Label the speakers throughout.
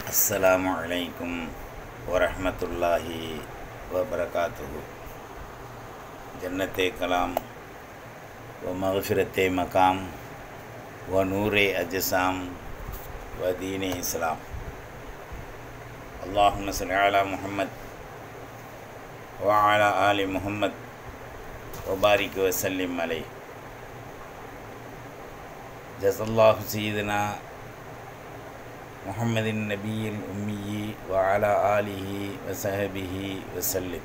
Speaker 1: அஸ்ஸலாமு அலைக்கும் வரஹ்மத்துல்லாஹி வபரகாத்துஹு ஜன்னத்தே கலாம் வ மகஃபிரத்தே மகாம் வ நூரே அஜசாம் வ தீனே இஸ்லாம் அல்லாஹும்ம சல்லி அலா முஹம்மத் வ அலா ஆலி முஹம்மத் வபாரிக் வசல்லிம் அலை ஜசல்லாஹு சீதனா محمد النبي الأمي وعلى آله وصحبه وسلم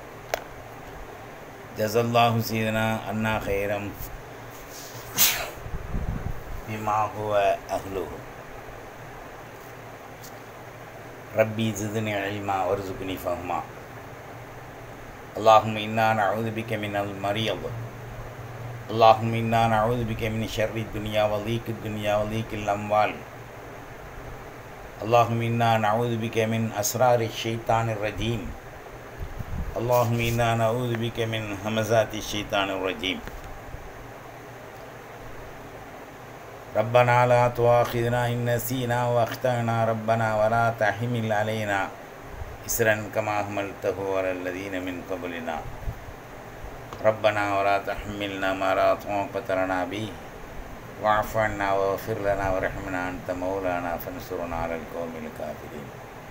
Speaker 1: جزا الله سيدنا أنا خيرا بما هو أهله ربي زدني علما وارزقني فهما اللهم إنا نعوذ بك من المريض اللهم إنا نعوذ بك من شر الدنيا وضيق الدنيا وضيق الأموال اللهم إنا نعوذ بك من أسرار الشيطان الرجيم اللهم إنا نعوذ بك من همزات الشيطان الرجيم ربنا لا تؤاخذنا إن نسينا وأخطأنا ربنا ولا تحمل علينا إسرا كما حملته على الذين من قبلنا ربنا ولا تحملنا ما لا طاقة لنا به واعف عنا واغفر لنا وارحمنا أنت مولانا فانصرنا على القوم الكافرين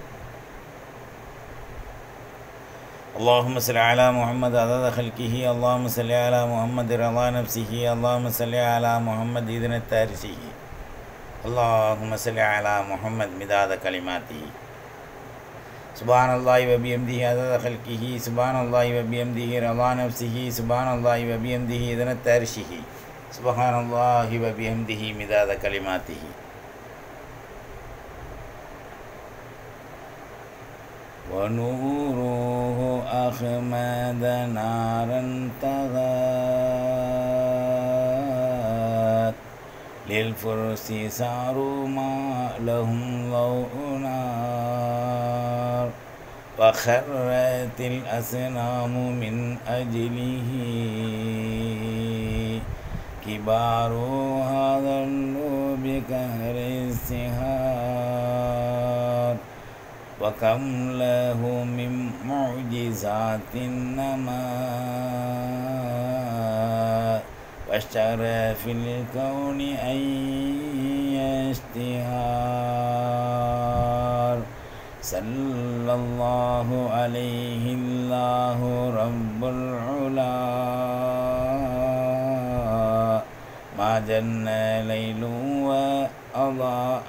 Speaker 1: اللهم صل على محمد عدد خلقه اللهم صل على محمد رضا نفسه اللهم صل على محمد إذن التارسه اللهم صل على محمد مداد كلماته سبحان الله وبحمده عدد خلقه سبحان الله وبحمده رضا نفسه سبحان الله وبحمده إذن التارشه سبحان الله وبحمده مداد كلماته ونوره أخمد نارا طغات للفرس ساروا ما لهم ضوء نار وخرت الأصنام من أجله كبار هذا بكهر السهار وكم له من معجزات النماء واشترى في الكون أي اشتهار صلى الله عليه الله رب العلا ما جن ليل وأضاء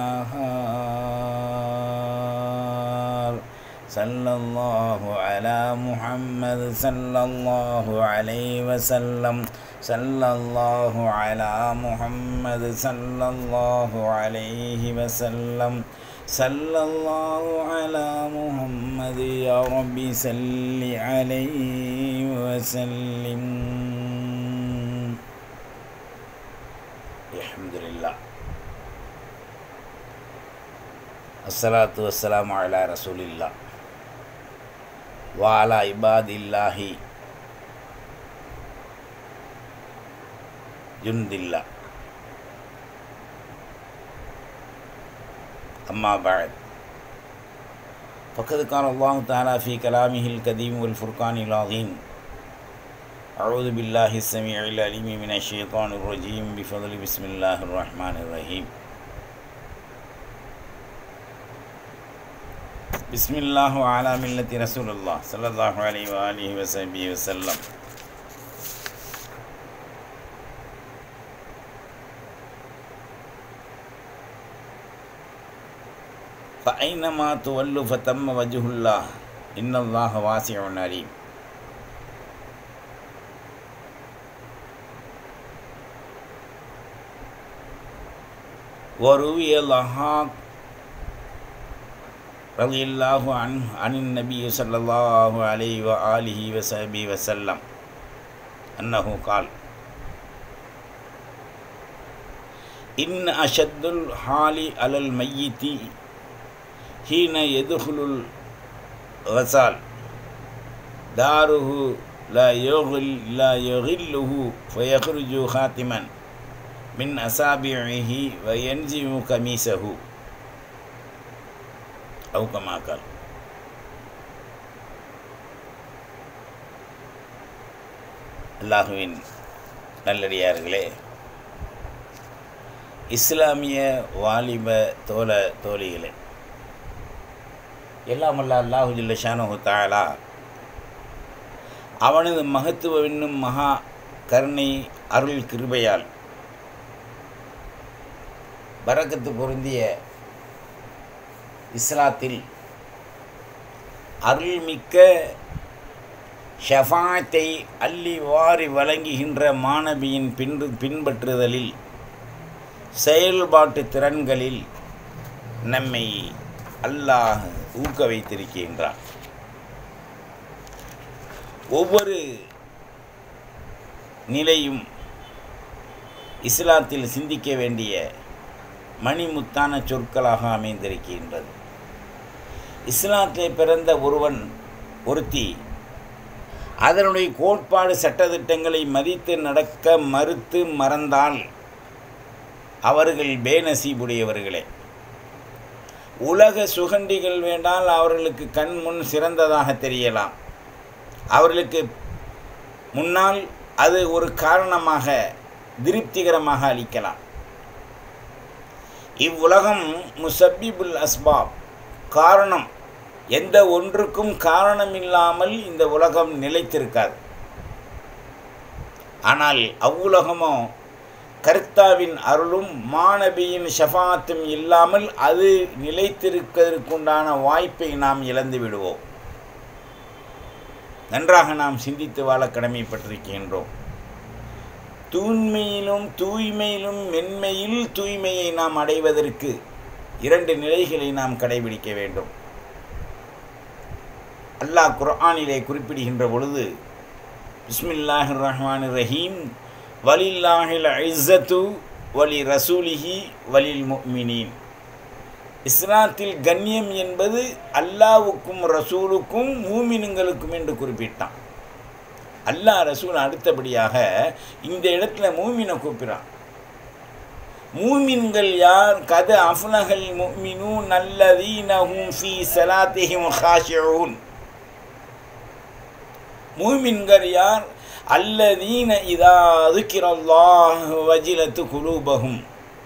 Speaker 1: النهار صلى الله على محمد صلى الله عليه وسلم صلى الله على محمد صلى الله عليه وسلم صلى الله على محمد يا ربي صل عليه وسلم الحمد لله الصلاة والسلام على رسول الله وعلى عباد الله جند الله أما بعد فقد قال الله تعالى في كلامه القديم والفرقان العظيم أعوذ بالله السميع العليم من الشيطان الرجيم بفضل بسم الله الرحمن الرحيم بسم الله وعلى ملة رسول الله صلى الله عليه وآله وصحبه وسلم فأينما تولوا فتم وجه الله إن الله واسع عليم وروي الضحاك رضي الله عنه عن النبي صلى الله عليه وآله وصحبه وسلم أنه قال إن أشد الحال على الميت حين يدخل الغسال داره لا يغل لا يغله فيخرج خاتما من أصابعه وينزع قميصه அவுக்கமாக்கல் அல்லாஹுவின் நல்லடியார்களே இஸ்லாமிய வாலிப தோல தோழிகளே எல்லாம் அல்ல அல்லாஹு ஜில்ல ஷானு தாலா அவனது மகத்துவ என்னும் மகா கருணை அருள் கிருபையால் பரக்கத்து பொருந்திய இஸ்லாத்தில் அருள்மிக்க ஷஃபாத்தை அள்ளி வாரி வழங்குகின்ற மாணவியின் பின்பு பின்பற்றுதலில் செயல்பாட்டு திறன்களில் நம்மை அல்லாஹ் ஊக்க வைத்திருக்கின்றான் ஒவ்வொரு நிலையும் இஸ்லாத்தில் சிந்திக்க வேண்டிய மணிமுத்தான சொற்களாக அமைந்திருக்கின்றது இஸ்லாத்தில் பிறந்த ஒருவன் ஒருத்தி அதனுடைய கோட்பாடு சட்டத்திட்டங்களை மதித்து நடக்க மறுத்து மறந்தால் அவர்கள் பேனசீபுடையவர்களே உலக சுகண்டிகள் வேண்டால் அவர்களுக்கு கண் முன் சிறந்ததாக தெரியலாம் அவர்களுக்கு முன்னால் அது ஒரு காரணமாக திருப்திகரமாக அளிக்கலாம் இவ்வுலகம் முசப்பிபுல் அஸ்பாப் காரணம் எந்த ஒன்றுக்கும் காரணம் இல்லாமல் இந்த உலகம் நிலைத்திருக்காது ஆனால் அவ்வுலகமோ கர்த்தாவின் அருளும் மாணவியின் ஷஃபாத்தும் இல்லாமல் அது நிலைத்திருப்பதற்குண்டான வாய்ப்பை நாம் இழந்து விடுவோம் நன்றாக நாம் சிந்தித்து வாழ கடமைப்பட்டிருக்கின்றோம் தூய்மையிலும் தூய்மையிலும் மென்மையில் தூய்மையை நாம் அடைவதற்கு இரண்டு நிலைகளை நாம் கடைபிடிக்க வேண்டும் அல்லாஹ் குர்ஆனிலே குறிப்பிடுகின்ற பொழுது பிஸ்மில்லாஹிர் ரஹ்மான் ரஹீம் வலில்லாஹில் ஐஸத்து வலி ரசூலிஹி வலில் முக்மினீன் இஸ்லாத்தில் கண்ணியம் என்பது அல்லாவுக்கும் ரசூலுக்கும் மூமினுங்களுக்கும் என்று குறிப்பிட்டான் அல்லாஹ் ரசூல் அடுத்தபடியாக இந்த இடத்துல மூமினை கூப்பிடான் மூமின்கள் யார் கத அஃப்லஹல் முஃமினு நல்லதீனஹும் ஃபீ ஸலாத்திஹிம் ஹாஷிஊன் மூமின்கள் யார் அல்லதீன இதா ذكرல்லாஹ் வஜிலத்து குலூபஹும்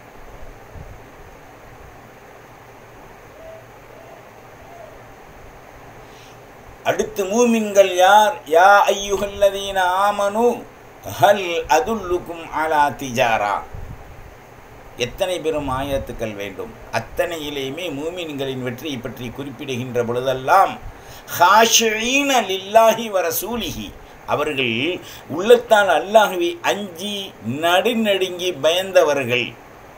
Speaker 1: அடுத்து மூமின்கள் யார் யா ஐயுகல்லதீன ஆமனு ஹல் அதுல்லுக்கும் அலா திஜாரா எத்தனை பெரும் ஆயத்துக்கள் வேண்டும் அத்தனையிலேயுமே மூமின்களின் வெற்றியை பற்றி குறிப்பிடுகின்ற பொழுதெல்லாம் ஹாஷீன லில்லாஹி வ ரசூலிஹி அவர்கள் உள்ளத்தால் அல்லாஹுவை அஞ்சி நடுநடுங்கி பயந்தவர்கள்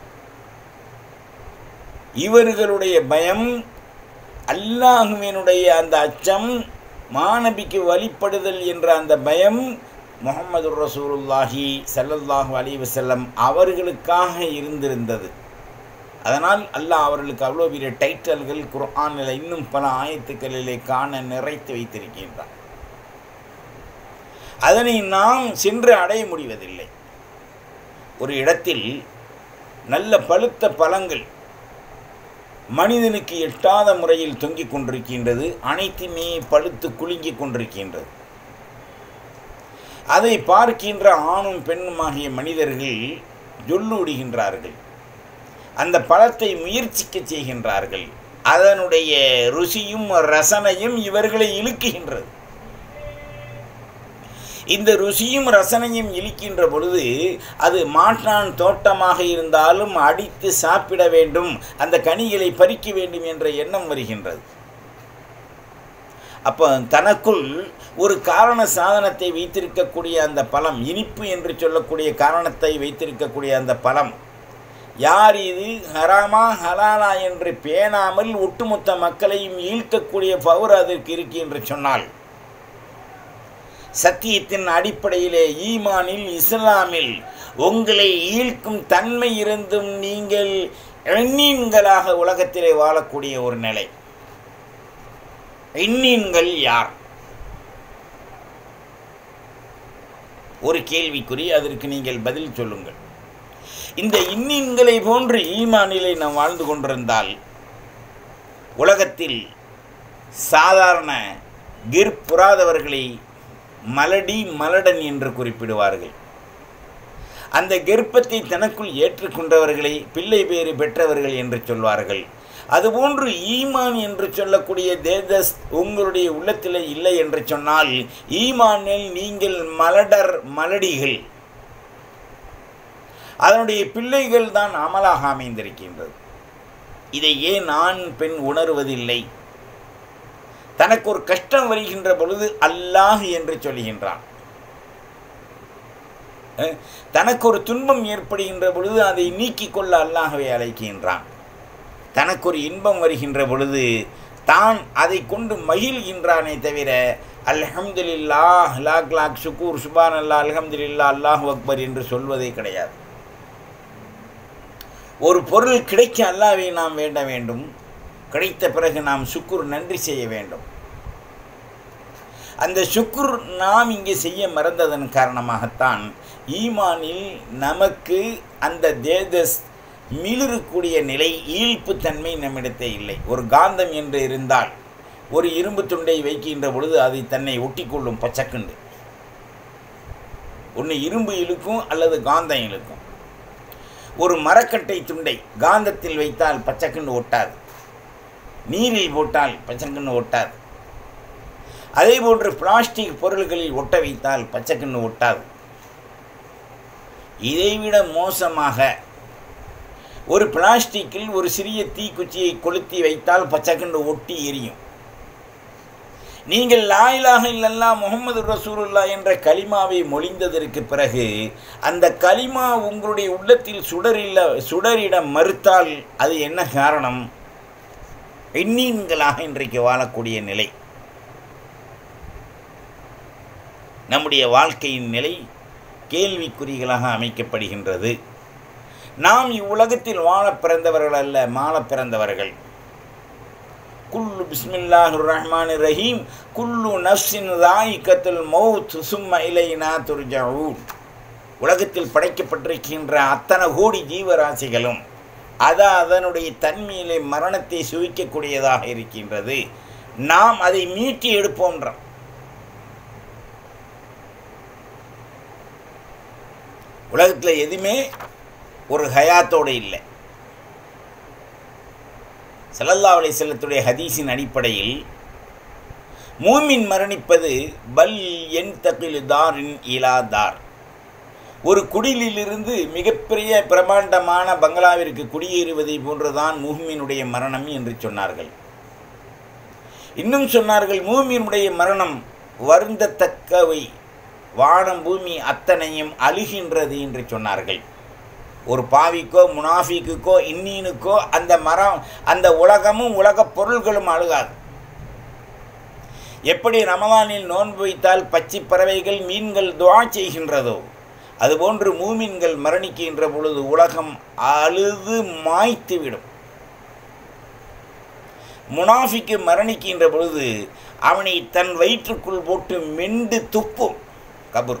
Speaker 1: இவர்களுடைய பயம் அல்லாஹுவினுடைய அந்த அச்சம் மாநபிக்கு வழிபடுதல் என்ற அந்த பயம் முகமது ரசூலுல்லாஹி சல்லல்லாஹு அலி வசல்லம் அவர்களுக்காக இருந்திருந்தது அதனால் அல்லாஹ் அவர்களுக்கு அவ்வளோ பெரிய டைட்டல்கள் குர்ஆனில் இன்னும் பல ஆயத்துக்களிலே காண நிறைத்து வைத்திருக்கின்றான் அதனை நாம் சென்று அடைய முடிவதில்லை ஒரு இடத்தில் நல்ல பழுத்த பழங்கள் மனிதனுக்கு எட்டாத முறையில் தொங்கிக் கொண்டிருக்கின்றது அனைத்துமே பழுத்து குலுங்கிக் கொண்டிருக்கின்றது அதை பார்க்கின்ற ஆணும் பெண்ணுமாகிய மனிதர்கள் ஜொல்லுடுகின்றார்கள் அந்த பழத்தை முயற்சிக்க செய்கின்றார்கள் அதனுடைய ருசியும் ரசனையும் இவர்களை இழுக்குகின்றது இந்த ருசியும் ரசனையும் இழிக்கின்ற பொழுது அது மாற்றான் தோட்டமாக இருந்தாலும் அடித்து சாப்பிட வேண்டும் அந்த கனிகளை பறிக்க வேண்டும் என்ற எண்ணம் வருகின்றது அப்போ தனக்குள் ஒரு காரண சாதனத்தை வைத்திருக்கக்கூடிய அந்த பழம் இனிப்பு என்று சொல்லக்கூடிய காரணத்தை வைத்திருக்கக்கூடிய அந்த பழம் யார் இது ஹராமா ஹலாலா என்று பேணாமல் ஒட்டுமொத்த மக்களையும் ஈர்க்கக்கூடிய பவர் அதற்கு இருக்கு என்று சொன்னால் சத்தியத்தின் அடிப்படையிலே ஈமானில் இஸ்லாமில் உங்களை ஈர்க்கும் தன்மை இருந்தும் நீங்கள் எண்ணீன்களாக உலகத்திலே வாழக்கூடிய ஒரு நிலை எண்ணீன்கள் யார் ஒரு கேள்விக்குறி அதற்கு நீங்கள் பதில் சொல்லுங்கள் இந்த இன்னின்களை போன்று ஈமானிலே நாம் வாழ்ந்து கொண்டிருந்தால் உலகத்தில் சாதாரண கெர்ப்புறாதவர்களை மலடி மலடன் என்று குறிப்பிடுவார்கள் அந்த கெர்ப்பத்தை தனக்குள் ஏற்றுக்கொண்டவர்களை பிள்ளை பேறு பெற்றவர்கள் என்று சொல்வார்கள் அதுபோன்று ஈமான் என்று சொல்லக்கூடிய தேதஸ் உங்களுடைய உள்ளத்தில் இல்லை என்று சொன்னால் ஈமானில் நீங்கள் மலடர் மலடிகள் அதனுடைய பிள்ளைகள் தான் அமலாக அமைந்திருக்கின்றது இதை ஏன் ஆண் பெண் உணர்வதில்லை தனக்கு ஒரு கஷ்டம் வருகின்ற பொழுது அல்லாஹ் என்று சொல்கின்றான் தனக்கு ஒரு துன்பம் ஏற்படுகின்ற பொழுது அதை நீக்கிக் கொள்ள அல்லாஹவை அழைக்கின்றான் தனக்கு ஒரு இன்பம் வருகின்ற பொழுது தான் அதை கொண்டு மகிழ்கின்றானே தவிர அல்ஹம்துலில்லா லாக் லாக் சுக்கூர் சுபான் அல்லா அல்ஹம்துலில்லா அல்லாஹ் அக்பர் என்று சொல்வதே கிடையாது ஒரு பொருள் கிடைக்க அல்லாவை நாம் வேண்ட வேண்டும் கிடைத்த பிறகு நாம் சுக்குர் நன்றி செய்ய வேண்டும் அந்த சுக்குர் நாம் இங்கே செய்ய மறந்ததன் காரணமாகத்தான் ஈமானில் நமக்கு அந்த தேதஸ் மிளிரக்கூடிய நிலை ஈழ்ப்புத்தன்மை நம்மிடத்தே இல்லை ஒரு காந்தம் என்று இருந்தால் ஒரு இரும்பு துண்டை வைக்கின்ற பொழுது அதை தன்னை ஒட்டிக்கொள்ளும் பச்சக்குண்டு ஒன்று இரும்பு இழுக்கும் அல்லது காந்தம் இழுக்கும் ஒரு மரக்கட்டை துண்டை காந்தத்தில் வைத்தால் பச்சைக்கண்ணு ஒட்டாது நீரில் போட்டால் பச்சைக்கண்ணு ஒட்டாது அதே போன்று பிளாஸ்டிக் பொருள்களில் ஒட்ட வைத்தால் பச்சைக்கண்ணு ஒட்டாது இதைவிட மோசமாக ஒரு பிளாஸ்டிக்கில் ஒரு சிறிய தீக்குச்சியை கொளுத்தி வைத்தால் பச்சைக்கண்டு ஒட்டி எரியும் நீங்கள் லாயிலாக இல்லல்லா முகமது ரசூலுல்லா என்ற கலிமாவை மொழிந்ததற்கு பிறகு அந்த கலிமா உங்களுடைய உள்ளத்தில் சுடரில்ல சுடரிட மறுத்தால் அது என்ன காரணம் எண்ணீன்களாக இன்றைக்கு வாழக்கூடிய நிலை நம்முடைய வாழ்க்கையின் நிலை கேள்விக்குறிகளாக அமைக்கப்படுகின்றது நாம் இவ்வுலகத்தில் வாழ பிறந்தவர்கள் அல்ல மாள பிறந்தவர்கள் குல்லு பிஸ்மில்லாஹு ரஹ்மான் ரஹீம் குல்லு நஃப்ஸின் ராயிகத்துல் மௌத் சும்ம இலைனா துர்ஜவுன் உலகத்தில் படைக்கப்பட்டிருக்கின்ற அத்தனை கோடி ஜீவராசிகளும் அது அதனுடைய தன்மையிலே மரணத்தை சுவிக்கக்கூடியதாக இருக்கின்றது நாம் அதை மீட்டி எடுப்போன்றோம் உலகத்தில் எதுவுமே ஒரு ஹயாத்தோடு இல்லை சல்லல்லா அலை செல்லத்துடைய ஹதீஸின் அடிப்படையில் மூமின் மரணிப்பது பல் என் தகில் தாரின் இலா தார் ஒரு குடிலிலிருந்து மிகப்பெரிய பிரமாண்டமான பங்களாவிற்கு குடியேறுவதை போன்றுதான் மூமினுடைய மரணம் என்று சொன்னார்கள் இன்னும் சொன்னார்கள் மூமியினுடைய மரணம் வருந்தத்தக்கவை வானம் பூமி அத்தனையும் அழுகின்றது என்று சொன்னார்கள் ஒரு பாவிக்கோ முனாஃபிக்குக்கோ இன்னீனுக்கோ அந்த மரம் அந்த உலகமும் உலகப் பொருள்களும் அழுகாது எப்படி ரமலானில் நோன்பு வைத்தால் பச்சை பறவைகள் மீன்கள் துவா செய்கின்றதோ அதுபோன்று மூமின்கள் மரணிக்கின்ற பொழுது உலகம் அழுது மாய்த்துவிடும் முனாஃபிக்கு மரணிக்கின்ற பொழுது அவனை தன் வயிற்றுக்குள் போட்டு மெண்டு துப்பும் கபூர்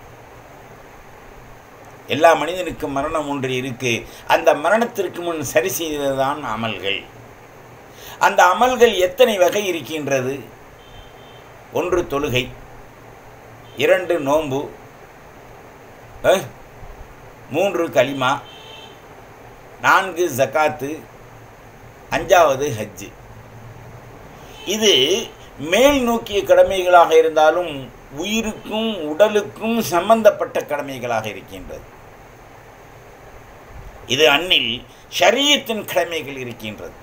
Speaker 1: எல்லா மனிதனுக்கும் மரணம் ஒன்று இருக்கு அந்த மரணத்திற்கு முன் சரி செய்ததுதான் அமல்கள் அந்த அமல்கள் எத்தனை வகை இருக்கின்றது ஒன்று தொழுகை இரண்டு நோன்பு மூன்று கலிமா நான்கு ஜக்காத்து அஞ்சாவது ஹஜ்ஜு இது மேல் நோக்கிய கடமைகளாக இருந்தாலும் உயிருக்கும் உடலுக்கும் சம்பந்தப்பட்ட கடமைகளாக இருக்கின்றது இது அன்னில் ஷரியத்தின் கடமைகள் இருக்கின்றது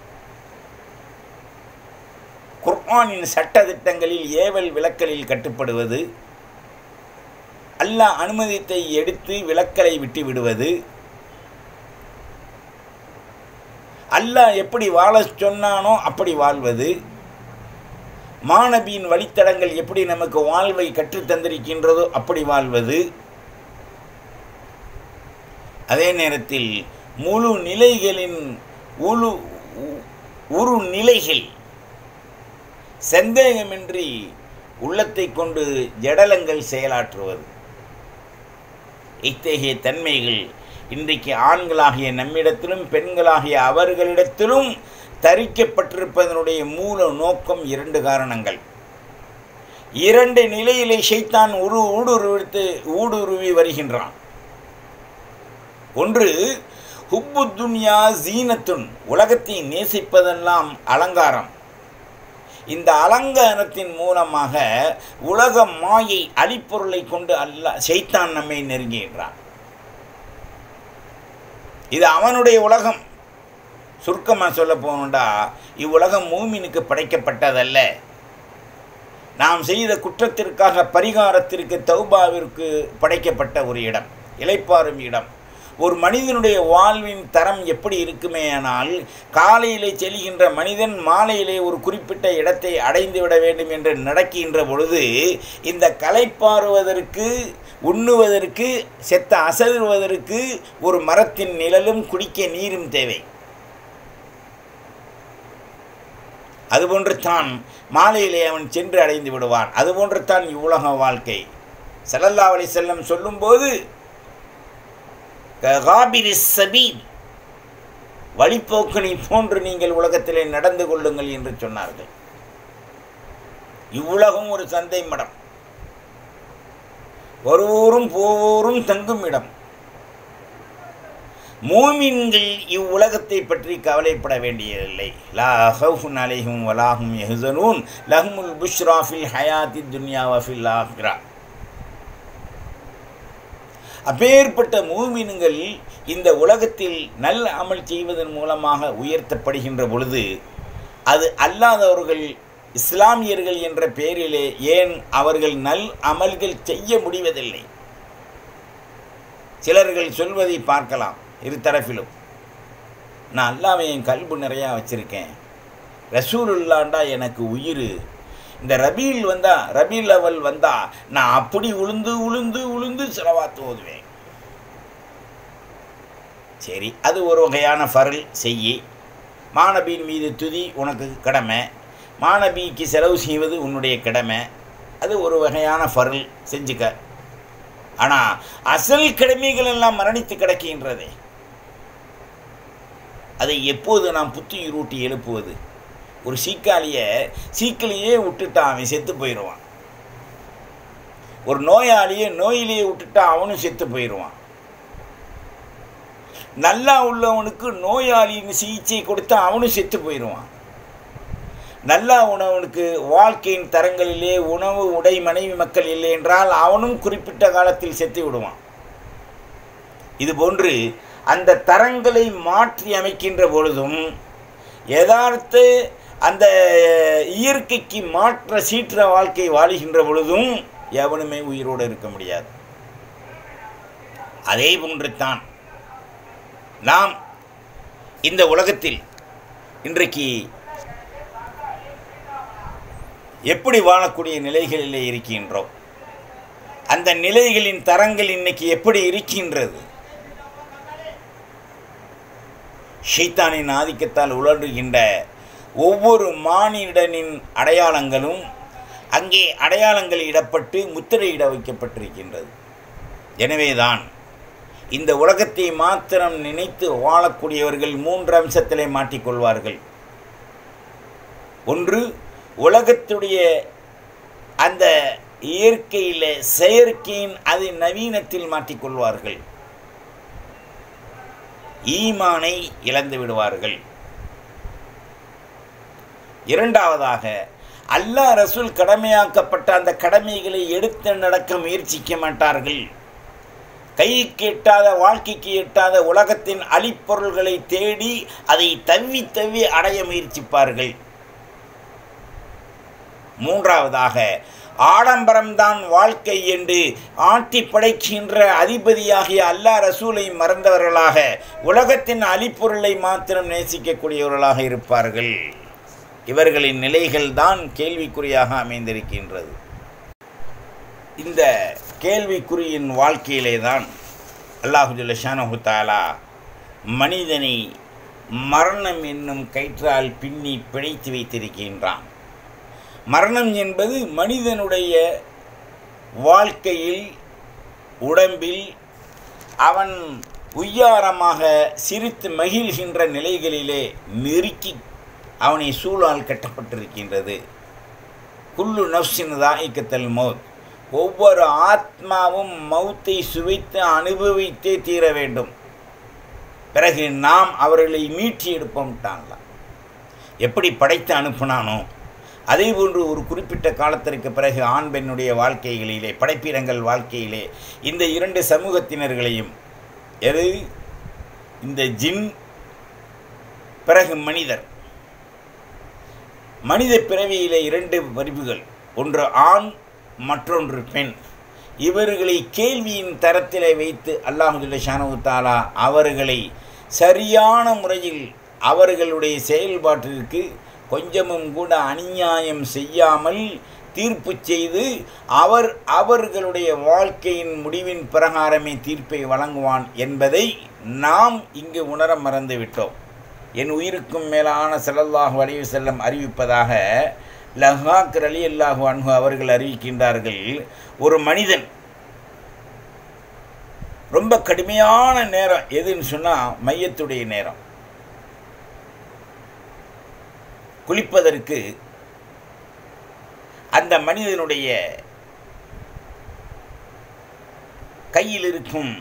Speaker 1: குர்ஆனின் சட்ட திட்டங்களில் ஏவல் விளக்கலில் கட்டுப்படுவது அல்லாஹ் அனுமதித்தை எடுத்து விளக்கலை விட்டு விடுவது அல்லாஹ் எப்படி வாழ சொன்னானோ அப்படி வாழ்வது மாணவியின் வழித்தடங்கள் எப்படி நமக்கு வாழ்வை கற்றுத்தந்திருக்கின்றதோ அப்படி வாழ்வது அதே நேரத்தில் முழு நிலைகளின் உழு உரு நிலைகள் சந்தேகமின்றி உள்ளத்தை கொண்டு ஜடலங்கள் செயலாற்றுவது இத்தகைய தன்மைகள் இன்றைக்கு ஆண்களாகிய நம்மிடத்திலும் பெண்களாகிய அவர்களிடத்திலும் தரிக்கப்பட்டிருப்பதனுடைய மூல நோக்கம் இரண்டு காரணங்கள் இரண்டு நிலையிலே ஷைத்தான் உரு ஊடுருவித்து ஊடுருவி வருகின்றான் ஒன்று ஹுப்பு துன்யா ஜீனத்துன் உலகத்தை நேசிப்பதெல்லாம் அலங்காரம் இந்த அலங்காரத்தின் மூலமாக உலக மாயை அழிப்பொருளை கொண்டு அல்ல ஷைத்தான் நம்மை நெருங்குகின்றான் இது அவனுடைய உலகம் சுருக்கமாக சொல்ல போகணுண்டா இவ்வுலகம் மூமினுக்கு படைக்கப்பட்டதல்ல நாம் செய்த குற்றத்திற்காக பரிகாரத்திற்கு தௌபாவிற்கு படைக்கப்பட்ட ஒரு இடம் இளைப்பாறும் இடம் ஒரு மனிதனுடைய வாழ்வின் தரம் எப்படி இருக்குமேயானால் காலையிலே செல்கின்ற மனிதன் மாலையிலே ஒரு குறிப்பிட்ட இடத்தை அடைந்து விட வேண்டும் என்று நடக்கின்ற பொழுது இந்த களைப்பாறுவதற்கு உண்ணுவதற்கு செத்த அசருவதற்கு ஒரு மரத்தின் நிழலும் குடிக்க நீரும் தேவை அதுபோன்று தான் மாலையிலே அவன் சென்று அடைந்து விடுவான் அதுபோன்று தான் இவ்வுலக வாழ்க்கை சல்லல்லா அலி செல்லம் சொல்லும்போது காபிரி சபீத் வழிப்போக்கனை போன்று நீங்கள் உலகத்திலே நடந்து கொள்ளுங்கள் என்று சொன்னார்கள் இவ்வுலகம் ஒரு சந்தை மடம் வருவோரும் போவோரும் தங்கும் இடம் மூமின்கள் இவ்வுலகத்தை பற்றி கவலைப்பட வேண்டியதில்லை லா ஹவுஃபுன் அலைஹும் வலாஹும் யஹ்சனூன் லஹ்முல் புஷ்ரா ஃபில் ஹயாத்தி துன்யா வஃபில் ஆஹ்ரா அப்பேற்பட்ட மூமின்கள் இந்த உலகத்தில் நல்ல அமல் செய்வதன் மூலமாக உயர்த்தப்படுகின்ற பொழுது அது அல்லாதவர்கள் இஸ்லாமியர்கள் என்ற பெயரிலே ஏன் அவர்கள் நல் அமல்கள் செய்ய முடிவதில்லை சிலர்கள் சொல்வதை பார்க்கலாம் இரு தரப்பிலும் நான் அல்லாமல் என் கல்பு நிறையா வச்சுருக்கேன் ரசூலுல்லாண்டா எனக்கு உயிர் இந்த ரபீல் வந்தா ரபீல் அவல் வந்தா நான் அப்படி உளுந்து உளுந்து உளுந்து செலவாத்து ஓதுவேன் சரி அது ஒரு வகையான ஃபரல் செய்யி மாணபியின் மீது துதி உனக்கு கடமை மாணபிக்கு செலவு செய்வது உன்னுடைய கடமை அது ஒரு வகையான ஃபரல் செஞ்சுக்க ஆனால் அசல் கடமைகள் எல்லாம் மரணித்து கிடக்கின்றதே அதை எப்போது நாம் புத்துயிரூட்டி எழுப்புவது ஒரு சீக்காளியை சீக்கிலேயே விட்டுட்டா அவன் செத்து போயிடுவான் ஒரு நோயாளியை நோயிலேயே விட்டுட்டா அவனும் செத்து போயிடுவான் நல்லா உள்ளவனுக்கு நோயாளின்னு சிகிச்சை கொடுத்தா அவனும் செத்து போயிடுவான் நல்லா உணவனுக்கு வாழ்க்கையின் தரங்களிலே உணவு உடை மனைவி மக்கள் இல்லை என்றால் அவனும் குறிப்பிட்ட காலத்தில் செத்து விடுவான் இது போன்று அந்த தரங்களை மாற்றி அமைக்கின்ற பொழுதும் யதார்த்த அந்த இயற்கைக்கு மாற்ற சீற்ற வாழ்க்கை வாழுகின்ற பொழுதும் எவனுமே உயிரோடு இருக்க முடியாது அதே போன்று தான் நாம் இந்த உலகத்தில் இன்றைக்கு எப்படி வாழக்கூடிய நிலைகளிலே இருக்கின்றோம் அந்த நிலைகளின் தரங்கள் இன்னைக்கு எப்படி இருக்கின்றது ஷைத்தானின் ஆதிக்கத்தால் உழறுகின்ற ஒவ்வொரு மானிடனின் அடையாளங்களும் அங்கே அடையாளங்கள் இடப்பட்டு முத்திரையிட வைக்கப்பட்டிருக்கின்றது எனவேதான் இந்த உலகத்தை மாத்திரம் நினைத்து வாழக்கூடியவர்கள் மூன்று அம்சத்திலே மாட்டிக்கொள்வார்கள் ஒன்று உலகத்துடைய அந்த இயற்கையில் செயற்கையின் அது நவீனத்தில் மாட்டிக்கொள்வார்கள் ஈமானை இழந்து விடுவார்கள் இரண்டாவதாக அல்லாஹ் ரசூல் கடமையாக்கப்பட்ட அந்த கடமைகளை எடுத்து நடக்க முயற்சிக்க மாட்டார்கள் கைக்கு எட்டாத வாழ்க்கைக்கு எட்டாத உலகத்தின் அழிப்பொருள்களை தேடி அதை தவ்வி தவ்வி அடைய முயற்சிப்பார்கள் மூன்றாவதாக ஆடம்பரம்தான் வாழ்க்கை என்று ஆட்டி படைக்கின்ற அதிபதியாகிய அல்லா ரசூலை மறந்தவர்களாக உலகத்தின் அழிப்பொருளை மாத்திரம் நேசிக்கக்கூடியவர்களாக இருப்பார்கள் இவர்களின் நிலைகள் தான் கேள்விக்குறியாக அமைந்திருக்கின்றது இந்த கேள்விக்குறியின் வாழ்க்கையிலே தான் அல்லாஹுஜுல்ல ஷானஹு தாலா மனிதனை மரணம் என்னும் கயிற்றால் பின்னி பிழைத்து வைத்திருக்கின்றான் மரணம் என்பது மனிதனுடைய வாழ்க்கையில் உடம்பில் அவன் உய்யாரமாக சிரித்து மகிழ்கின்ற நிலைகளிலே நெருக்கி அவனை சூழால் கட்டப்பட்டிருக்கின்றது குல்லு நஃப்சின் தாயிக்கத்தல் மௌத் ஒவ்வொரு ஆத்மாவும் மௌத்தை சுவைத்து அனுபவித்தே தீர வேண்டும் பிறகு நாம் அவர்களை மீட்டி எடுப்போம்ட்டாங்களாம் எப்படி படைத்து அனுப்புனானோ அதே போன்று ஒரு குறிப்பிட்ட காலத்திற்கு பிறகு ஆண் பெண்ணுடைய வாழ்க்கைகளிலே படைப்பிடங்கள் வாழ்க்கையிலே இந்த இரண்டு சமூகத்தினர்களையும் எது இந்த ஜின் பிறகு மனிதர் மனித பிறவியிலே இரண்டு வரிவுகள் ஒன்று ஆண் மற்றொன்று பெண் இவர்களை கேள்வியின் தரத்திலே வைத்து அல்லாஹுல்ல ஷானு தாலா அவர்களை சரியான முறையில் அவர்களுடைய செயல்பாட்டிற்கு கொஞ்சமும் கூட அநியாயம் செய்யாமல் தீர்ப்பு செய்து அவர் அவர்களுடைய வாழ்க்கையின் முடிவின் பிரகாரமே தீர்ப்பை வழங்குவான் என்பதை நாம் இங்கு உணர மறந்துவிட்டோம் என் உயிருக்கும் மேலான செல்லல்லாஹு அலைவு செல்லம் அறிவிப்பதாக லஹாக் அலி அல்லாஹு அன்ஹு அவர்கள் அறிவிக்கின்றார்கள் ஒரு மனிதன் ரொம்ப கடுமையான நேரம் எதுன்னு சொன்னால் மையத்துடைய நேரம் குளிப்பதற்கு அந்த மனிதனுடைய கையில் இருக்கும்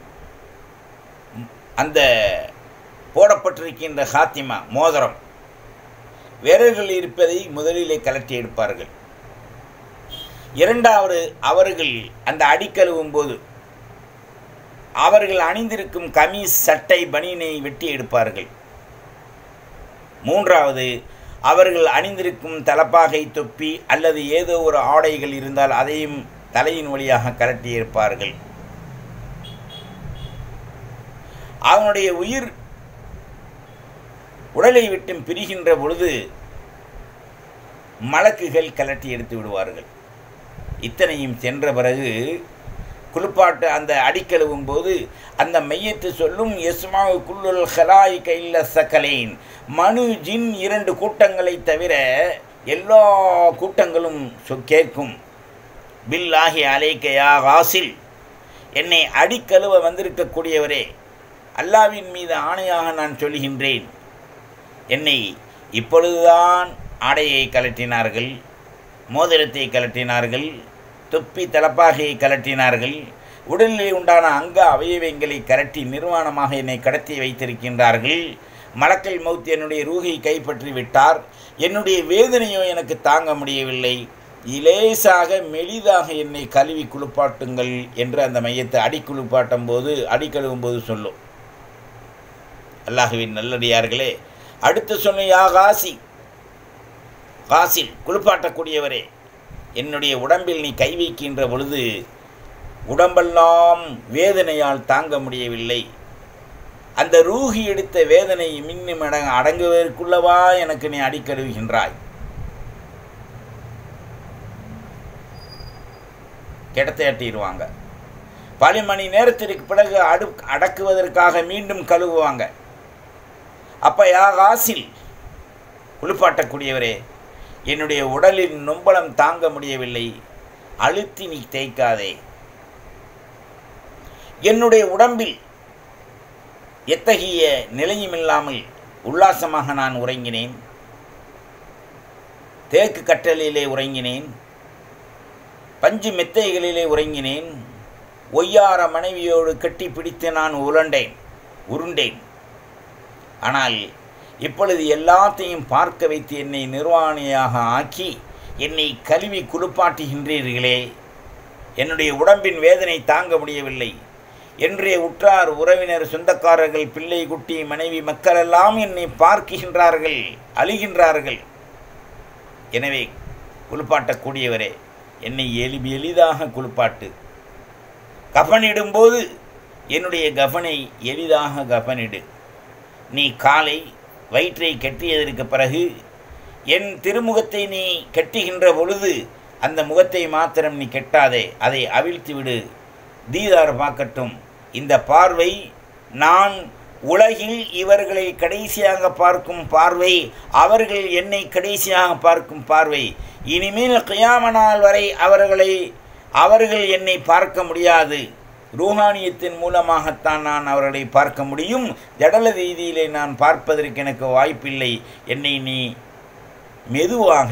Speaker 1: அந்த போடப்பட்டிருக்கின்ற ஹாத்திமா மோதிரம் விரல்கள் இருப்பதை முதலிலே கலட்டி எடுப்பார்கள் இரண்டாவது அவர்கள் அந்த அடிக்கழுவும் போது அவர்கள் அணிந்திருக்கும் கமீஸ் சட்டை பனியனை வெட்டி எடுப்பார்கள் மூன்றாவது அவர்கள் அணிந்திருக்கும் தலப்பாகை தொப்பி அல்லது ஏதோ ஒரு ஆடைகள் இருந்தால் அதையும் தலையின் வழியாக கலட்டி இருப்பார்கள் அவனுடைய உயிர் உடலை விட்டு பிரிகின்ற பொழுது மலக்குகள் கலட்டி எடுத்து விடுவார்கள் இத்தனையும் சென்ற பிறகு குளிப்பாட்டு அந்த அடிக்கழுவும் போது அந்த மையத்து சொல்லும் எஸ்மாவு குல்லுல் ஹலாய் கைல்ல சக்கலேன் மனு ஜின் இரண்டு கூட்டங்களை தவிர எல்லா கூட்டங்களும் சொ- கேட்கும் பில்லாகி அலைக்கையா வாசில் என்னை அடிக்கழுவ வந்திருக்கக்கூடியவரே அல்லாவின் மீது ஆணையாக நான் சொல்கின்றேன் என்னை இப்பொழுதுதான் ஆடையை கலட்டினார்கள் மோதிரத்தை கலட்டினார்கள் தொப்பி தலப்பாகையை கலட்டினார்கள் உடலில் உண்டான அங்க அவயவங்களை கரட்டி நிர்வாணமாக என்னை கடத்தி வைத்திருக்கின்றார்கள் மலக்கல் மௌத் என்னுடைய ரூகை கைப்பற்றி விட்டார் என்னுடைய வேதனையோ எனக்கு தாங்க முடியவில்லை இலேசாக மெலிதாக என்னை கழுவி குளிப்பாட்டுங்கள் என்று அந்த மையத்தை அடி குளிப்பாட்டும் போது அடி கழுவும் போது சொல்லும் அல்லாஹுவின் நல்லடியார்களே அடுத்து சொன்ன யா காசி காசில் குளிப்பாட்டக்கூடியவரே என்னுடைய உடம்பில் நீ கை வைக்கின்ற பொழுது உடம்பெல்லாம் வேதனையால் தாங்க முடியவில்லை அந்த ரூஹி எடுத்த வேதனை மின்னும் அடங்க அடங்குவதற்குள்ளவா எனக்கு நீ அடிக்கழுவுகின்றாய் கிடத்தையாட்டிடுவாங்க பல மணி நேரத்திற்கு பிறகு அடு அடக்குவதற்காக மீண்டும் கழுவுவாங்க அப்போ யா காசில் குளிப்பாட்டக்கூடியவரே என்னுடைய உடலின் நொம்பலம் தாங்க முடியவில்லை அழுத்தி நீ தேய்க்காதே என்னுடைய உடம்பில் எத்தகைய நிலையுமில்லாமல் உல்லாசமாக நான் உறங்கினேன் தேக்கு கட்டலிலே உறங்கினேன் பஞ்சு மெத்தைகளிலே உறங்கினேன் ஒய்யார மனைவியோடு கட்டி பிடித்து நான் உருண்டேன் உருண்டேன் ஆனால் இப்பொழுது எல்லாத்தையும் பார்க்க வைத்து என்னை நிர்வாணியாக ஆக்கி என்னை கழுவி குளிப்பாட்டுகின்றீர்களே என்னுடைய உடம்பின் வேதனை தாங்க முடியவில்லை என்றே உற்றார் உறவினர் சொந்தக்காரர்கள் பிள்ளை குட்டி மனைவி மக்களெல்லாம் என்னை பார்க்கின்றார்கள் அழுகின்றார்கள் எனவே குளிப்பாட்டக்கூடியவரே என்னை எளி எளிதாக குளிப்பாட்டு கஃனிடும்போது என்னுடைய கஃனை எளிதாக கஃனிடு நீ காலை வயிற்றை கட்டியதற்கு பிறகு என் திருமுகத்தை நீ கட்டுகின்ற பொழுது அந்த முகத்தை மாத்திரம் நீ கெட்டாதே அதை அவிழ்த்து விடு தீதார் பார்க்கட்டும் இந்த பார்வை நான் உலகில் இவர்களை கடைசியாக பார்க்கும் பார்வை அவர்கள் என்னை கடைசியாக பார்க்கும் பார்வை இனிமேல் கியாம நாள் வரை அவர்களை அவர்கள் என்னை பார்க்க முடியாது ரூஹானியத்தின் மூலமாகத்தான் நான் அவர்களை பார்க்க முடியும் ஜடல ரீதியிலே நான் பார்ப்பதற்கு எனக்கு வாய்ப்பில்லை என்னை நீ மெதுவாக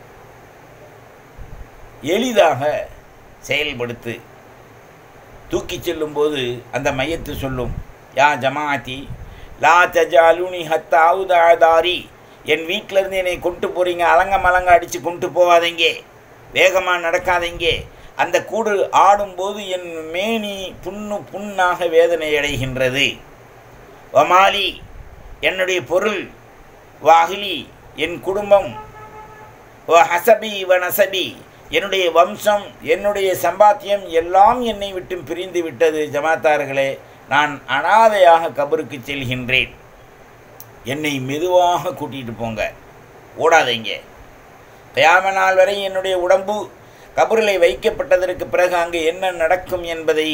Speaker 1: எளிதாக செயல்படுத்து தூக்கிச் செல்லும்போது அந்த மையத்து சொல்லும் யா ஜமாத்தி லா தஜாலுனி ஹத்தாவுதாதாரி என் வீட்டில் இருந்து என்னை கொண்டு போகிறீங்க அலங்க மலங்க அடித்து கொண்டு போகாதீங்க வேகமாக நடக்காதீங்க அந்த கூடு ஆடும்போது என் மேனி புண்ணு புண்ணாக வேதனை அடைகின்றது வமாலி என்னுடைய பொருள் வாகிலி என் குடும்பம் வ ஹசபி வ நசபி என்னுடைய வம்சம் என்னுடைய சம்பாத்தியம் எல்லாம் என்னை விட்டு பிரிந்து விட்டது ஜமாத்தார்களே நான் அனாதையாக கபருக்கு செல்கின்றேன் என்னை மெதுவாக கூட்டிகிட்டு போங்க ஓடாதீங்க கயாம நாள் வரை என்னுடைய உடம்பு கபரில் வைக்கப்பட்டதற்கு பிறகு அங்கு என்ன நடக்கும் என்பதை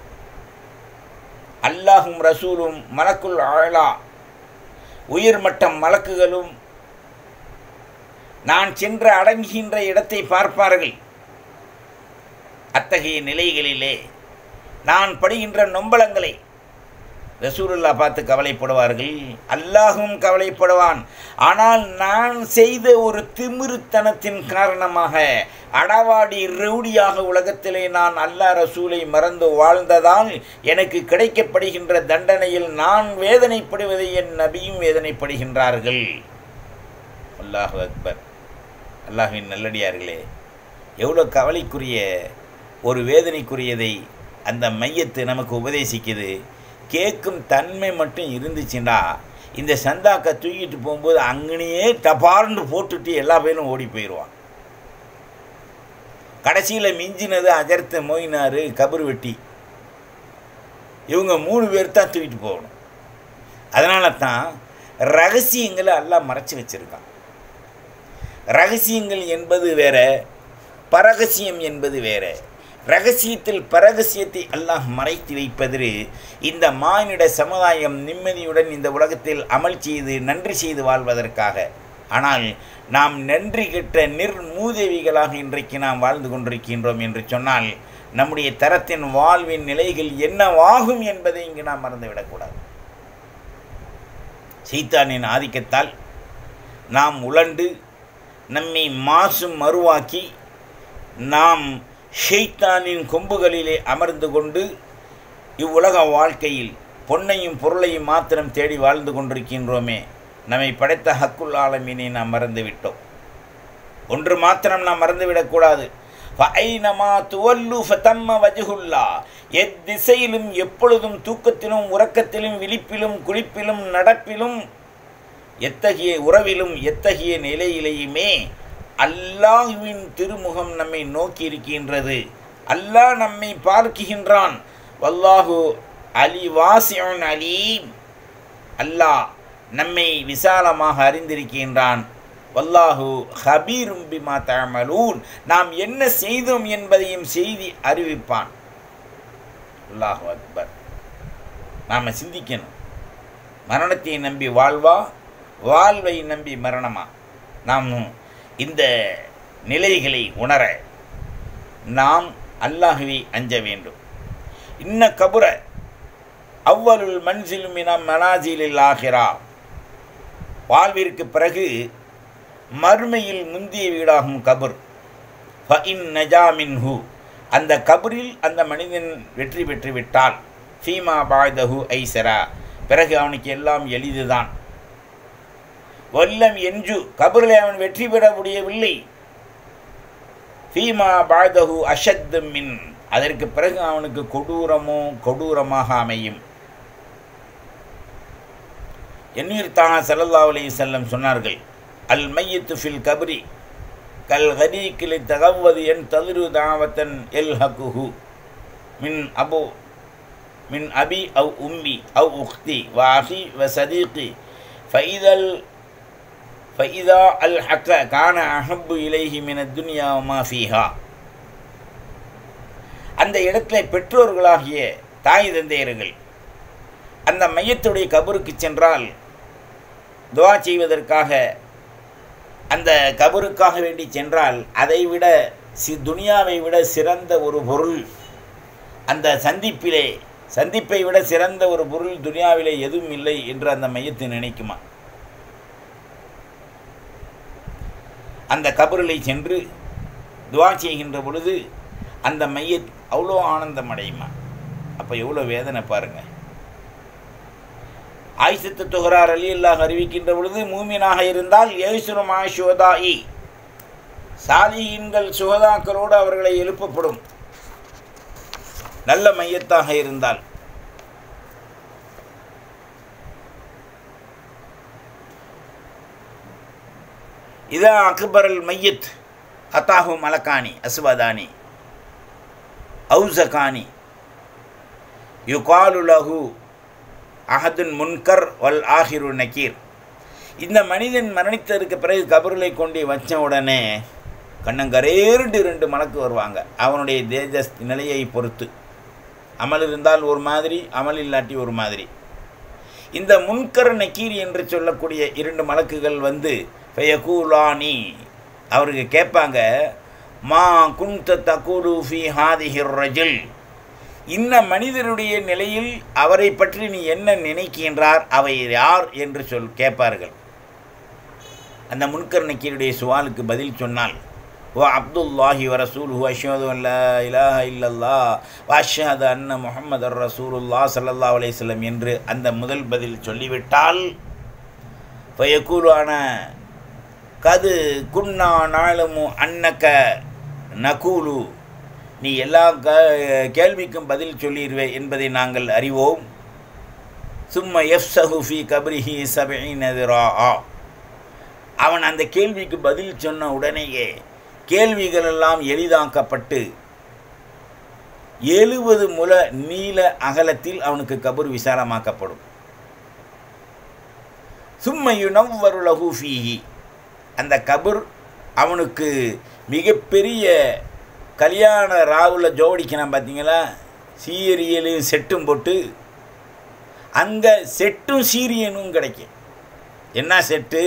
Speaker 1: அல்லாஹும் ரசூலும் மலக்குல் ஆழா உயிர்மட்டம் மலக்குகளும் நான் சென்று அடங்குகின்ற இடத்தை பார்ப்பார்கள் அத்தகைய நிலைகளிலே நான் படுகின்ற நொம்பலங்களை ரசூலுல்லா பார்த்து கவலைப்படுவார்கள் அல்லாஹும் கவலைப்படுவான் ஆனால் நான் செய்த ஒரு திமிருத்தனத்தின் காரணமாக அடவாடி ரவுடியாக உலகத்திலே நான் அல்லாஹ் ரசூலை மறந்து வாழ்ந்ததால் எனக்கு கிடைக்கப்படுகின்ற தண்டனையில் நான் வேதனைப்படுவதை என் நபியும் வேதனைப்படுகின்றார்கள் அல்லாஹு அக்பர் அல்லாஹின் நல்லடியார்களே எவ்வளோ கவலைக்குரிய ஒரு வேதனைக்குரியதை அந்த மையத்து நமக்கு உபதேசிக்குது கேட்கும் தன்மை மட்டும் இருந்துச்சுன்னா இந்த சந்தாக்கை தூக்கிட்டு போகும்போது அங்கனையே டபார்னு போட்டுட்டு எல்லா பேரும் ஓடி போயிடுவான் கடைசியில் மிஞ்சினது அஜர்த்த மொயினார் கபர் வெட்டி இவங்க மூணு பேர் தான் தூக்கிட்டு போகணும் அதனால தான் ரகசியங்களை எல்லாம் மறைச்சி வச்சுருக்கான் ரகசியங்கள் என்பது வேற பரகசியம் என்பது வேற ரகசியத்தில் பரகசியத்தை அல்லாஹ் மறைத்து வைப்பது இந்த மானிட சமுதாயம் நிம்மதியுடன் இந்த உலகத்தில் அமல் செய்து நன்றி செய்து வாழ்வதற்காக ஆனால் நாம் நன்றி கெட்ட நிர்மூதேவிகளாக இன்றைக்கு நாம் வாழ்ந்து கொண்டிருக்கின்றோம் என்று சொன்னால் நம்முடைய தரத்தின் வாழ்வின் நிலைகள் என்னவாகும் என்பதை இங்கு நாம் மறந்துவிடக்கூடாது சைத்தானின் ஆதிக்கத்தால் நாம் உழண்டு நம்மை மாசும் மறுவாக்கி நாம் ஷெய்தானின் கொம்புகளிலே அமர்ந்து கொண்டு இவ்வுலக வாழ்க்கையில் பொன்னையும் பொருளையும் மாத்திரம் தேடி வாழ்ந்து கொண்டிருக்கின்றோமே நம்மை படைத்த ஹக்குல் ஆலமீனை நாம் மறந்து விட்டோம் ஒன்று மாத்திரம் நாம் மறந்துவிடக்கூடாது ஃபைனமா துவல்லு ஃபதம்ம வஜுகுல்லா எத்திசையிலும் எப்பொழுதும் தூக்கத்திலும் உறக்கத்திலும் விழிப்பிலும் குளிப்பிலும் நடப்பிலும் எத்தகைய உறவிலும் எத்தகைய நிலையிலேயுமே அல்லாஹுவின் திருமுகம் நம்மை நோக்கி இருக்கின்றது அல்லாஹ் நம்மை பார்க்கின்றான் வல்லாஹு அலி வாசியன் அலீம் அல்லாஹ் நம்மை விசாலமாக அறிந்திருக்கின்றான் வல்லாஹு ஹபீரும் பிமா தமலூன் நாம் என்ன செய்தோம் என்பதையும் செய்தி அறிவிப்பான் அல்லாஹு அக்பர் நாம் சிந்திக்கணும் மரணத்தை நம்பி வாழ்வா வாழ்வை நம்பி மரணமா நாம் இந்த நிலைகளை உணர நாம் அல்லாஹுவை அஞ்ச வேண்டும் இன்ன கபுர அவ்வலுல் மன்சிலும் இனம் மனாஜிலில் ஆகிறா வாழ்விற்கு பிறகு மறுமையில் முந்திய வீடாகும் கபுர் ஃப இன் நஜாமின் ஹூ அந்த கபரில் அந்த மனிதன் வெற்றி பெற்று விட்டால் ஃபீமா பாய்தஹு ஐசரா பிறகு அவனுக்கு எல்லாம் எளிதுதான் வல்லம் என்று கபரில் அவன் வெற்றி பெற முடியவில்லை ஃபீமா பாய்தஹு அஷத்து மின் அதற்கு பிறகு அவனுக்கு கொடூரமோ கொடூரமாக அமையும் எண்ணீர் தானா சல்லல்லா அலி செல்லம் சொன்னார்கள் அல் மையத்து ஃபில் கபரி கல் ஹரீக்கிளை தகவது என் ததிரு தாவத்தன் எல் ஹக்குஹு மின் அபு மின் அபி அவ் உம்மி அவ் உக்தி வ அஹி வ சதீகி ஃபைதல் ஃபைதா அல் ஹக்க கான அஹப்பு இலைஹி மின துன்யா மா ஃபீஹா அந்த இடத்துல பெற்றோர்களாகிய தாய் தந்தையர்கள் அந்த மையத்துடைய கபருக்கு சென்றால் துவா செய்வதற்காக அந்த கபருக்காக வேண்டி சென்றால் அதை விட சி துனியாவை விட சிறந்த ஒரு பொருள் அந்த சந்திப்பிலே சந்திப்பை விட சிறந்த ஒரு பொருள் துனியாவிலே எதுவும் இல்லை என்று அந்த மையத்தை நினைக்குமா அந்த கபரிலை சென்று துவா செய்கின்ற பொழுது அந்த மைய அவ்வளோ ஆனந்தம் அடையுமா அப்போ எவ்வளோ வேதனை பாருங்க ஆயிசத்து துகரார் அலி அல்லாஹ் அறிவிக்கின்ற பொழுது மூமினாக இருந்தால் ஏசுரமா சுவதாயி சாலியின்கள் சுகதாக்களோடு அவர்களை எழுப்பப்படும் நல்ல மையத்தாக இருந்தால் இதா அக்பரல் மையத் அத்தாஹு மலக்கானி அஸ்வதானி ஔசகானி யுகாலு லஹு அஹதுன் முன்கர் வல் ஆஹிரு நக்கீர் இந்த மனிதன் மரணித்ததற்கு பிறகு கபருளை கொண்டு வச்ச உடனே கண்ணங்கரேருண்டு ரெண்டு மலக்கு வருவாங்க அவனுடைய தேஜஸ் நிலையை பொறுத்து அமல் இருந்தால் ஒரு மாதிரி அமல் இல்லாட்டி ஒரு மாதிரி இந்த முன்கர் நக்கீர் என்று சொல்லக்கூடிய இரண்டு மலக்குகள் வந்து ஃபயகூலானி அவருக்கு கேட்பாங்க மா குந்த தகூலு ஃபி ஹாதிஹிர் ரஜுல் இந்த மனிதருடைய நிலையில் அவரை பற்றி நீ என்ன நினைக்கின்றார் அவை யார் என்று சொல் கேட்பார்கள் அந்த முன்கர் நக்கீருடைய சுவாலுக்கு பதில் சொன்னால் ஓ அப்துல்லாஹி வ ரசூல் ஹு அஷ்ஹது அல்லா இலாஹ இல்லல்லா வ அஷ்ஹது அன்ன முஹம்மது ரசூலுல்லா ஸல்லல்லாஹு அலைஹி வஸல்லம் என்று அந்த முதல் பதில் சொல்லிவிட்டால் ஃபயகூலு அன கது குன்னா நாளமு அன்னக்க நகூலு நீ எல்லா க கேள்விக்கும் பதில் சொல்லிடுவே என்பதை நாங்கள் அறிவோம் சும்ம எஃப் சஹுஃபி கப்ரிஹி சபைனதிரா அவன் அந்த கேள்விக்கு பதில் சொன்ன உடனேயே கேள்விகளெல்லாம் எளிதாக்கப்பட்டு எழுபது முல நீள அகலத்தில் அவனுக்கு கபர் விசாலமாக்கப்படும் சும்மையு நவ்வரு லஹூஃபீஹி அந்த கபர் அவனுக்கு மிகப்பெரிய கல்யாண ராவில் ஜோடிக்கிறான் பார்த்தீங்களா சீரியலையும் செட்டும் போட்டு அங்கே செட்டும் சீரியனும் கிடைக்கும் என்ன செட்டு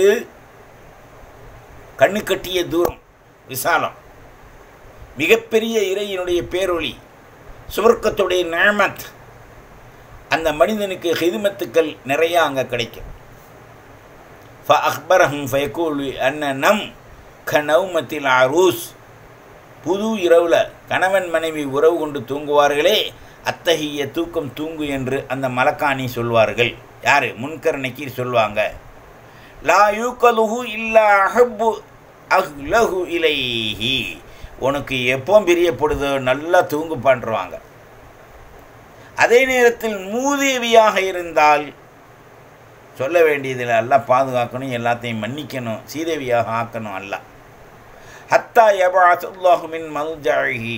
Speaker 1: கண்ணு கட்டிய தூரம் விசாலம் மிகப்பெரிய இறையினுடைய பேரொளி சுவர்க்கத்துடைய நேமத் அந்த மனிதனுக்கு ஹிதுமத்துக்கள் நிறையா அங்கே கிடைக்கும் ஃப அக்பரஹம் ஃபயகூலு அன்ன நம் க நௌமத்தில் அரூஸ் புது இரவில் கணவன் மனைவி உறவு கொண்டு தூங்குவார்களே அத்தகைய தூக்கம் தூங்கு என்று அந்த மலக்காணி சொல்வார்கள் யார் முன்கர் நக்கீர் சொல்லுவாங்க லா யூக்கலுஹு இல்லா அஹப்பு அஹ்லஹு இலைஹி உனக்கு எப்போ பிரியப்படுதோ நல்லா தூங்கு பண்ணுருவாங்க அதே நேரத்தில் மூதேவியாக இருந்தால் சொல்ல வேண்டியதில் எல்லாம் பாதுகாக்கணும் எல்லாத்தையும் மன்னிக்கணும் சீதேவியாக ஆக்கணும் அல்ல ஹத்தா யபாசுல்லாஹு மின் மல்ஜாஹி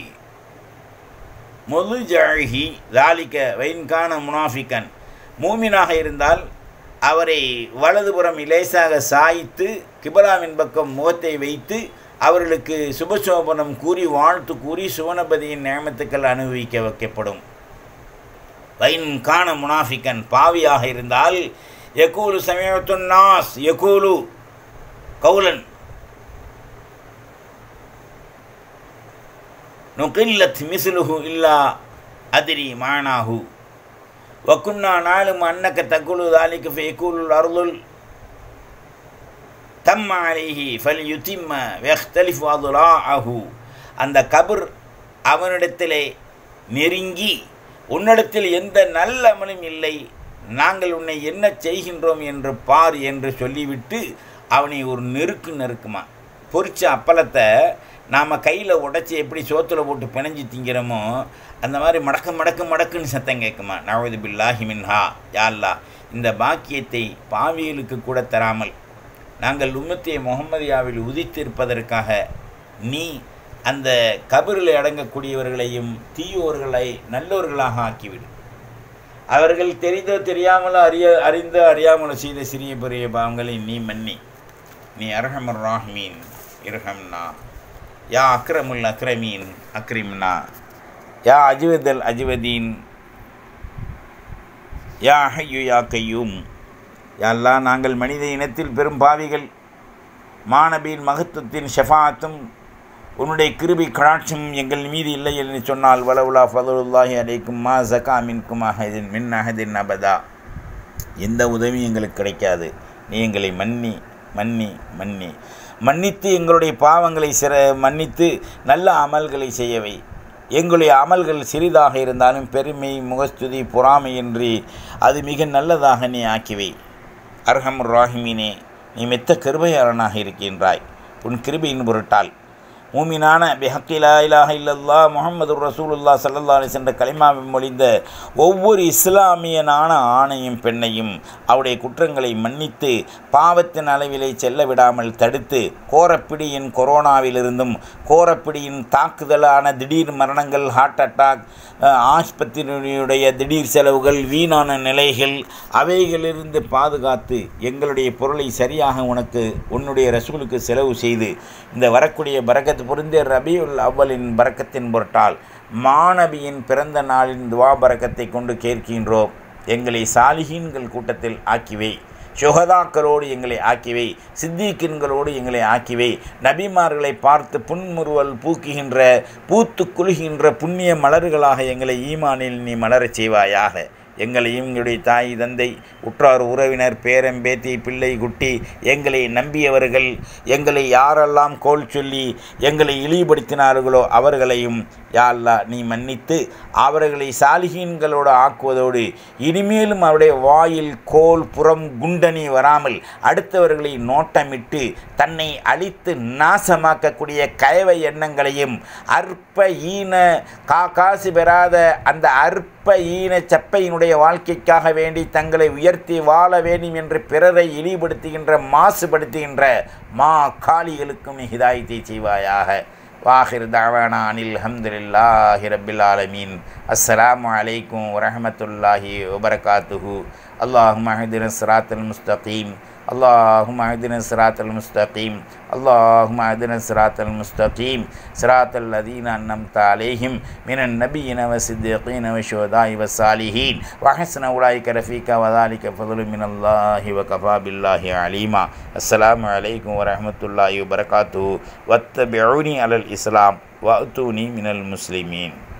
Speaker 1: மொலுஜாஹி தாலிக்க வைன்கான முனாஃபிகன் மூமினாக இருந்தால் அவரை வலதுபுறம் இலேசாக சாய்த்து கிபலாவின் பக்கம் முகத்தை வைத்து அவர்களுக்கு சுபசோபனம் கூறி வாழ்த்து கூறி சுவனபதியின் நியமத்துக்கள் அனுபவிக்க வைக்கப்படும் வைன் கான முனாஃபிகன் பாவியாக இருந்தால் யகூலு சமயத்துன் நாஸ் யகூலு கவுலன் நுகில்லத் மிஸ்லுஹு இல்லா அதிரி மானாஹு வக்குன்னா நாளும் அன்னக்க தக்குலு தாலிக்கு ஃபேக்கூலுல் அருளுல் தம் அலைஹி ஃபல் யுத்திம்ம வெஹ்தலிஃப் அதுலாஹு அந்த கபர் அவனிடத்திலே நெருங்கி உன்னிடத்தில் எந்த நல்ல அமலும் இல்லை நாங்கள் உன்னை என்ன செய்கின்றோம் என்று பார் என்று சொல்லிவிட்டு அவனை ஒரு நெருக்கு நெருக்குமா பொரிச்ச அப்பளத்தை நாம் கையில் உடச்சி எப்படி சோத்தில் போட்டு பிணைஞ்சு திங்கிறோமோ அந்த மாதிரி மடக்கு மடக்கு மடக்குன்னு சத்தம் கேட்குமா நவது பில்லாஹி மின்ஹா யாழ்லா இந்த பாக்கியத்தை பாவியலுக்கு கூட தராமல் நாங்கள் உம்மத்திய முகமதியாவில் உதித்திருப்பதற்காக நீ அந்த கபரில் அடங்கக்கூடியவர்களையும் தீயோர்களை நல்லோர்களாக ஆக்கிவிடு அவர்கள் தெரிந்தோ தெரியாமலோ அறிய அறிந்தோ அறியாமலோ செய்த சிறிய பெரிய பாவங்களை நீ மன்னி நீ அரஹமர் ராஹ்மீன் இரஹம்னா யா அக்ரமுல் அக்ரமீன் அக்ரிம்னா யா அஜ்வதல் அஜ்வதீன் யா ஹையு யா கையூம் யாரெல்லாம் நாங்கள் மனித இனத்தில் பெரும் பாவிகள் மாணபியின் மகத்துவத்தின் ஷெஃபாத்தும் உன்னுடைய கிருபை கடாட்சம் எங்கள் மீது இல்லை என்று சொன்னால் வலவுலா ஃபதுல்லாஹி அலைக்கும் மா ஜகா மின்கும் அஹதின் மின் அஹதின் அபதா எந்த உதவியும் எங்களுக்கு கிடைக்காது நீ எங்களை மன்னி மன்னி மன்னி மன்னித்து எங்களுடைய பாவங்களை சிற மன்னித்து நல்ல அமல்களை செய்யவை எங்களுடைய அமல்கள் சிறிதாக இருந்தாலும் பெருமை முகஸ்துதி பொறாமையின்றி அது மிக நல்லதாக நீ ஆக்கிவை அர்ஹம் ராஹிமீனே நீ மெத்த கிருபையாளனாக இருக்கின்றாய் உன் கிருபையின் பொருட்டால் மூமினான பிஹக்கிலா இலாஹ இல்லல்லா முகமது ரசூலுல்லா சல்லல்லா அலி சென்ற கலிமாவை மொழிந்த ஒவ்வொரு இஸ்லாமியனான ஆணையும் பெண்ணையும் அவருடைய குற்றங்களை மன்னித்து பாவத்தின் அளவிலே செல்ல விடாமல் தடுத்து கோரப்பிடியின் கொரோனாவிலிருந்தும் கோரப்பிடியின் தாக்குதலான திடீர் மரணங்கள் ஹார்ட் அட்டாக் ஆஸ்பத்திரியுடைய திடீர் செலவுகள் வீணான நிலைகள் அவைகளிலிருந்து பாதுகாத்து எங்களுடைய பொருளை சரியாக உனக்கு உன்னுடைய ரசூலுக்கு செலவு செய்து இந்த வரக்கூடிய பரக்கத்து பொருந்திய ரபியுல் அவ்வலின் பரக்கத்தின் பொருட்டால் மாணவியின் பிறந்த நாளின் துவா பரக்கத்தை கொண்டு கேட்கின்றோம் எங்களை சாலிஹீன்கள் கூட்டத்தில் ஆக்கிவை சுகதாக்களோடு எங்களை ஆக்கிவை சித்திக்கின்களோடு எங்களை ஆக்கிவை நபிமார்களை பார்த்து புன்முறுவல் பூக்குகின்ற பூத்து குலுகின்ற புண்ணிய மலர்களாக எங்களை ஈமானில் நீ மலரச் செய்வாயாக எங்களையும் எங்களுடைய தாய் தந்தை உற்றார் உறவினர் பேரன் பேத்தி பிள்ளை குட்டி எங்களை நம்பியவர்கள் எங்களை யாரெல்லாம் கோல் சொல்லி எங்களை இழிவுபடுத்தினார்களோ அவர்களையும் யாழ்லா நீ மன்னித்து அவர்களை சாலிகீன்களோடு ஆக்குவதோடு இனிமேலும் அவருடைய வாயில் கோல் புறம் குண்டனி வராமல் அடுத்தவர்களை நோட்டமிட்டு தன்னை அழித்து நாசமாக்கக்கூடிய கயவை எண்ணங்களையும் அற்ப ஈன கா காசு பெறாத அந்த அற்ப ஈன சப்பையினுடைய வாழ்க்கைக்காக வேண்டி தங்களை உயர்த்தி வாழ வேண்டும் என்று பிறரை இழிவுபடுத்துகின்ற மாசுபடுத்துகின்ற மா காளிகளுக்கும் நீ ஹிதாயத்தை செய்வாயாக வாஹிர் தாவானா அனில் ஹம்துலில்லாஹி ரபில் ஆலமீன் அஸ்ஸலாமு அலைக்கும் வரஹமத்துல்லாஹி வபரகாத்துஹு அல்லாஹும் அஹதின சிராத்தல் முஸ்தகீம் اللهم اهدنا الصراط المستقيم اللهم اهدنا الصراط المستقيم صراط الذين انعمت عليهم من النبيين والصديقين والشهداء والصالحين وحسن اولئك رفيقا وذلك فضل من الله وكفى بالله عليما السلام عليكم ورحمه الله وبركاته واتبعوني على الاسلام واتوني من المسلمين